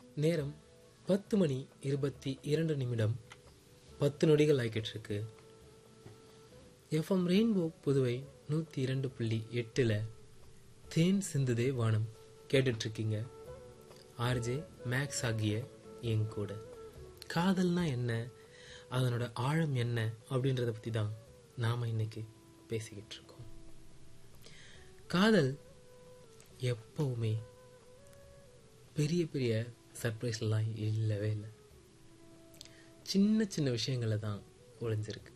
நேரம் பத்து மணி இருபத்தி இரண்டு நிமிடம் பத்து நொடிகள் ஆகிட்டு இருக்கு எஃப்எம் ரெயின்போ புதுவை நூற்றி இரண்டு புள்ளி எட்டில் தேன் சிந்துதே வானம் கேட்டுட்டு இருக்கீங்க ஆர்ஜே மேக்ஸ் ஆகிய என் கூட காதல்னா என்ன அதனோட ஆழம் என்ன அப்படின்றத பற்றி தான் நாம் இன்னைக்கு பேசிக்கிட்டு இருக்கோம் காதல் எப்பவுமே பெரிய பெரிய சர்ப்ரைஸ்லாம் இல்லவே இல்லை சின்ன சின்ன விஷயங்கள தான் ஒளிஞ்சிருக்கு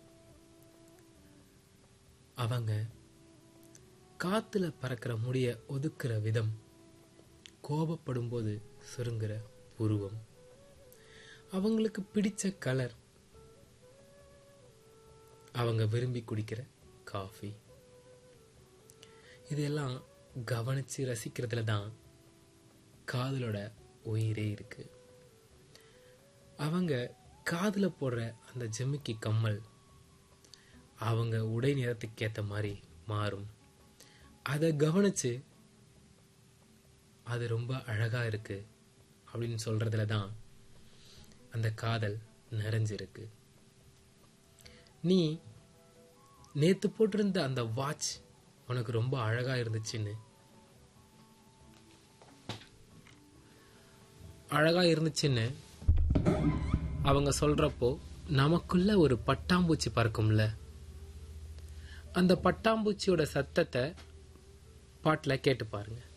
அவங்க காத்துல பறக்கிற முடிய ஒதுக்குற விதம் கோபப்படும் போது சுருங்குற உருவம் அவங்களுக்கு பிடிச்ச கலர் அவங்க விரும்பி குடிக்கிற காஃபி இதெல்லாம் கவனிச்சு ரசிக்கிறதுல தான் காதலோட உயிரே இருக்கு அவங்க காதுல போடுற அந்த ஜிமிக்கி கம்மல் அவங்க உடை நிறத்துக்கு ஏற்ற மாதிரி மாறும் அதை கவனிச்சு அது ரொம்ப அழகா இருக்கு அப்படின்னு சொல்றதுல தான் அந்த காதல் நிறைஞ்சிருக்கு நீ நேத்து போட்டிருந்த அந்த வாட்ச் உனக்கு ரொம்ப அழகா இருந்துச்சுன்னு அழகா இருந்துச்சுன்னு அவங்க சொல்றப்போ நமக்குள்ள ஒரு பட்டாம்பூச்சி பறக்கும்ல அந்த பட்டாம்பூச்சியோட சத்தத்தை பாட்டில் கேட்டு பாருங்க